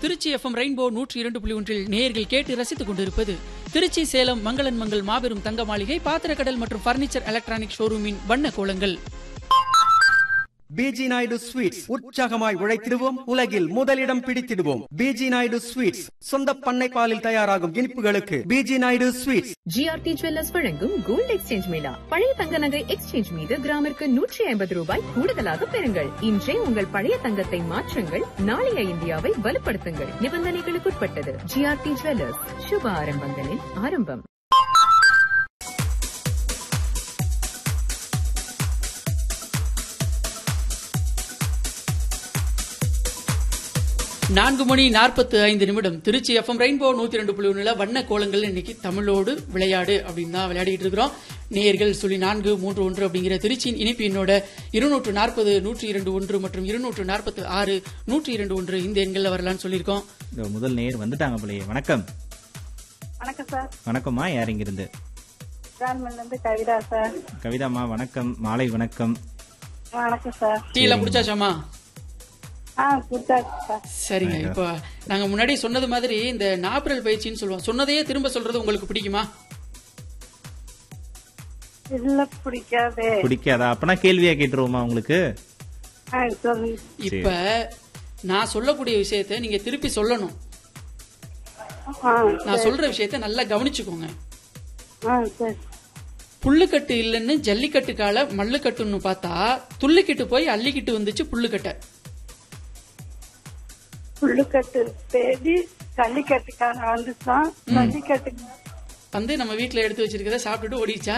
Trichy FM rainbow நூற்றி இரண்டு புள்ளி ஒன்றில் நேயர்கள் கேட்டு ரசித்துக் கொண்டிருப்பது திருச்சி சேலம் மங்களன் மங்கள் மாபெரும் தங்க மாளிகை பாத்திரக்கடல் மற்றும் பர்னிச்சர் எலக்ட்ரானிக் ஷோரூமின் வண்ண கோலங்கள் பிஜி நாயுடு ஸ்வீட்ஸ் உற்சாகமாய் உழைத்திடுவோம் உலகில் முதலிடம் பிடித்திடுவோம் பிஜி நாயுடு ஸ்வீட்ஸ் சொந்த பண்ணை பாலில் தயாராகும் இனிப்புகளுக்கு PG Naidu sweets GRT jewellers வழங்கும் கோல்ட் எக்ஸ்சேஞ்ச் மேளா பழைய தங்க நகை எக்ஸ்சேஞ்ச் மீது கிராமிற்கு நூற்றி ஐம்பது ரூபாய் கூடுதலாக பெறுங்கள் இன்றே உங்கள் பழைய தங்கத்தை மாற்றுங்கள் நாளைய இந்தியாவை வலுப்படுத்துங்கள் நிபந்தனைகளுக்குட்பட்டது ஜிஆர்டி ஜுவல்லர்ஸ் சுப ஆரம்பங்களின் ஆரம்பம் நான்கு மணி நாற்பத்து ஐந்து நிமிடம் திருச்சி எஃப்எம் ரெயின்போ நூத்தி ரெண்டு புள்ளி ஒண்ணுல வண்ண கோலங்கள் இன்னைக்கு தமிழோடு விளையாடு அப்படின்னு தான் விளையாடிட்டு இருக்கிறோம் நேயர்கள் சொல்லி நான்கு மூன்று ஒன்று அப்படிங்கிற திருச்சியின் இனிப்பு எண்ணோட இருநூற்று நாற்பது நூற்றி இரண்டு ஒன்று மற்றும் இருநூற்று நாற்பத்து ஆறு நூற்றி இரண்டு ஒன்று இந்த எண்கள்ல வரலாம்னு சொல்லியிருக்கோம் இந்த முதல் நேர் வந்துட்டாங்க போலயே வணக்கம் வணக்கம் சார் வணக்கம்மா யார் இங்கிருந்து கவர்மெண்ட்ல இருந்து கவிதா சார் கவிதாம்மா வணக்கம் மாலை வணக்கம் வணக்கம் சார் டீலாம் குடிச்சாச்சாமா ஆ கொடுத்தாச்சு சார் சரிங்க இப்போ நாங்க முன்னாடி சொன்னது மாதிரி இந்த நாப்பரல் பயிற்சின்னு சொல்லுவோம் சொன்னதையே திரும்ப சொல்றது உங்களுக்கு பிடிக்குமா இல்ல பிடிக்காதே பிடிக்காதா அப்பனா கேள்வியா கேட்டுருவோமா உங்களுக்கு ஆ சொல்லு இப்ப நான் சொல்லக்கூடிய விஷயத்தை நீங்க திருப்பி சொல்லணும் ஆ நான் சொல்ற விஷயத்தை நல்லா கவனிச்சுக்கோங்க ஆ சரி புல்லுக்கட்டு இல்லைன்னு ஜல்லிக்கட்டு கால மல்லுக்கட்டுன்னு பார்த்தா துள்ளிக்கிட்டு போய் அள்ளிக்கிட்டு வந்துச்சு புல்லுக்கட்டை புல்லுக்கட்டு தேடி ஜல்லிக்கட்டுக்கான வந்துச்சான் ஜல்லிக்கட்டு வந்து நம்ம வீட்ல எடுத்து வச்சிருக்கிறத சாப்பிட்டுட்டு ஓடிச்சா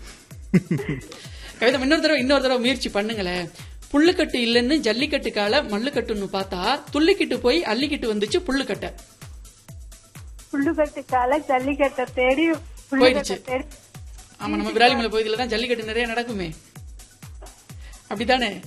கவிதா இன்னொரு தடவை இன்னொரு தடவை முயற்சி பண்ணுங்களேன் புல்லுக்கட்டு இல்லைன்னு ஜல்லிக்கட்டு கால மல்லுக்கட்டுன்னு பார்த்தா துள்ளிக்கிட்டு போய் அள்ளிக்கிட்டு வந்துச்சு புல்லுக்கட்டை புல்லுக்கட்டுக்கால ஜல்லிக்கட்டை தேடி போயிடுச்சு. புல்லுக்கட்டை தேடி ஆமா நம்ம விராலிமலை பகுதியில தான் ஜல்லிக்கட்டு நிறைய நடக்குமே அப்படித்தானே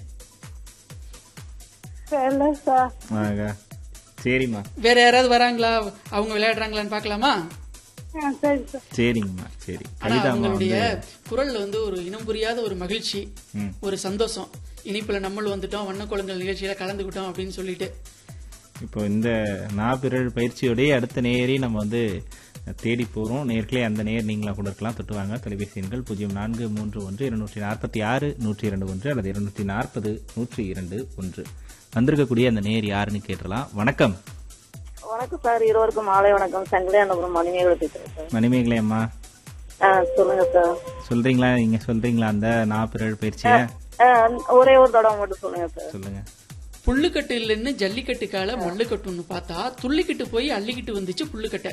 தெரியல சார் ஆகா. சரிம்மா வேற யாராவது வராங்களா அவங்க விளையாடுறாங்களான்னு பார்க்கலாமா ஆ சரி சார் சரிங்கம்மா சரி ஆனா கவிதாம்மா அவங்களுடைய வந்து குரல்ல வந்து ஒரு இனம் புரியாத ஒரு மகிழ்ச்சி ம். ஒரு சந்தோஷம் இனிப்புல நம்மள் வந்துட்டோம் வண்ணக்குளங்கள் நிகழ்ச்சியில கலந்துக்கிட்டோம் அப்படின்னு சொல்லிட்டு இப்போ இந்த நாப்பிரல் பயிற்சியோடய அடுத்த நேயரையும் நம்ம வந்து தேடி போறோம் நேர்களே அந்த நேர் நீங்களா கூட இருக்கலாம் தொட்டுவாங்க தொலைபேசி எண்கள் பூஜ்ஜியம் நான்கு மூன்று ஒன்று இருநூற்றி நாற்பத்தி ஆறு நூற்றி இரண்டு ஒன்று அல்லது இருநூற்றி நாற்பது நூற்றி இரண்டு ஒன்று வந்திருக்கக்கூடிய அந்த நேர் யாருன்னு கேட்டலாம் வணக்கம் வணக்கம் சார் இருவருக்கும் மாலை வணக்கம் சங்கலியானபுரம் மணிமேகலை பேசுறேன் சார் மணிமேகலை அம்மா ஆ, சொல்லுங்க சார் சொல்றீங்களா நீங்க சொல்றீங்களா அந்த நாப்பிரல் பயிற்சியை ஆ, ஒரே ஒரு தடவை மட்டும் சொல்லுங்க சார் சொல்லுங்க புல்லுக்கட்டு இல்லைன்னு ஜல்லிக்கட்டு கால மல்லுக்கட்டுன்னு பார்த்தா துள்ளிக்கிட்டு போய் அள்ளிக்கிட்டு வந்துச்சு புல்லுக்கட்டை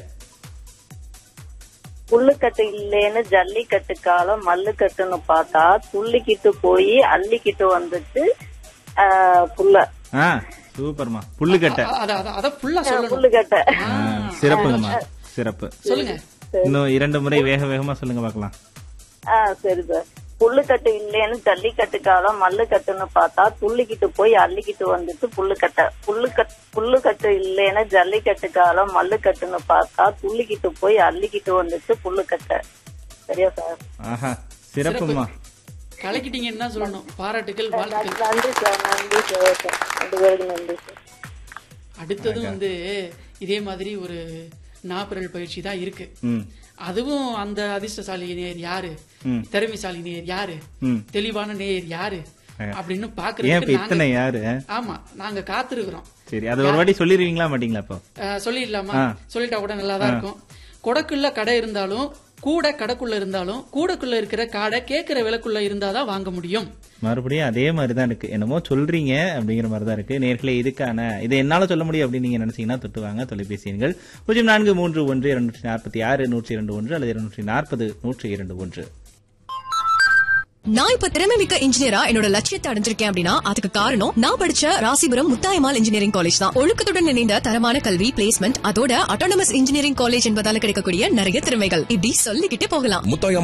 புல்லுக்கட்டு இல்லேன்னு ஜல்லிக்கட்டு காலம் மல்லுக்கட்டுன்னு பார்த்தா துள்ளிக்கிட்டு போய் அள்ளிக்கிட்டு வந்துட்டு ஆ, புல்ல ஆ சூப்பர்மா புல்லுக்கட்டை அ- அத அத- அத ஃபுல்லா சொல்லணும் புல்லுக்கட்டை ஆ, சிறப்புங்கம்மா சிறப்பு சொல்லுங்க இன்னும் இரண்டு முறை வேக வேகமா சொல்லுங்க பார்க்கலாம் ஆ சரி சார் புல்லுக்கட்டு இல்லேன்னு ஜல்லிக்கட்டு காலம் மல்லுக்கட்டுன்னு பார்த்தா துள்ளிக்கிட்டு போய் அள்ளிக்கிட்டு வந்துட்டு புல்லுக்கட்டை புல்லுக்கட் புல்லுக்கட்டு இல்லேன்னு ஜல்லிக்கட்டு காலம் மல்லுக்கட்டுன்னு பார்த்தா துள்ளிக்கிட்டு போய் அள்ளிக்கிட்டு வந்துட்டு புல்லுக்கட்டை சரியா சார் ஆஹா சிறப்புமா கலக்கிட்டீங்கன்னு தான் சொல்லணும் பாராட்டுகள் வாழ்த்துக்கள் நன்றி சார் நன்றி சார் ரெண்டு பேருக்கு நன்றி சார் அடுத்ததும் வந்து இதே மாதிரி ஒரு நாப்பரல் பயிற்சி தான் இருக்கு ம் அதுவும் அந்த அதிர்ஷ்டசாலி நேயர் யாரு ம். திறமைசாலி நேயர் யாரு ம் தெளிவான நேயர் யாரு அஹ். அப்படின்னு ஏன் இப்ப பாக்குறதுக்கு இத்தனை நாங்க- யாரு ஆமா நாங்க காத்திருக்கிறோம் சரி அது ஒரு வாட்டி சொல்லிருவீங்களா மாட்டீங்களா அப்போ அஹ், சொல்லிடலாமா ஆ. சொல்லிட்டா கூட நல்லா தான் இருக்கும் கொடக்குள்ள கடை இருந்தாலும் கூட கடைக்குள்ள இருந்தாலும் கூடக்குள்ள இருக்கிற காடை கேட்கிற விலைக்குள்ள இருந்தாதான் வாங்க முடியும் மறுபடியும் அதே மாதிரி தான் இருக்கு என்னமோ சொல்றீங்க அப்படிங்கிற மாதிரி தான் இருக்கு நேர்களே இதுக்கான இதை என்னால சொல்ல முடியும் அப்படின்னு நீங்க நினைச்சீங்கன்னா தொட்டு வாங்க தொலைபேசி எண்கள் பூஜ்ஜியம் நான்கு மூன்று ஒன்று இருநூற்றி நாற்பத்தி ஆறு நூற்றி இரண்டு ஒன்று அல்லது இருநூற்றி நாற்பது நூற்றி இரண்டு ஒன்று நான் இப்ப திறமை மிக்க இன்ஜினியரா என்னோட லட்சியத்தை அடைஞ்சிருக்கேன் அப்படின்னா அதுக்கு காரணம் நான் படிச்ச ராசிபுரம் முத்தாயமால் இன்ஜினியரிங் காலேஜ் தான் ஒழுக்கத்துடன் இணைந்த தரமான கல்வி பிளேஸ்மெண்ட் அதோட அட்டானமஸ் இன்ஜினியரிங் காலேஜ் என்பதால கிடைக்கக்கூடிய நிறைய திறமைகள் இப்படி சொல்லிக்கிட்டே போகலாம் முத்தாயம்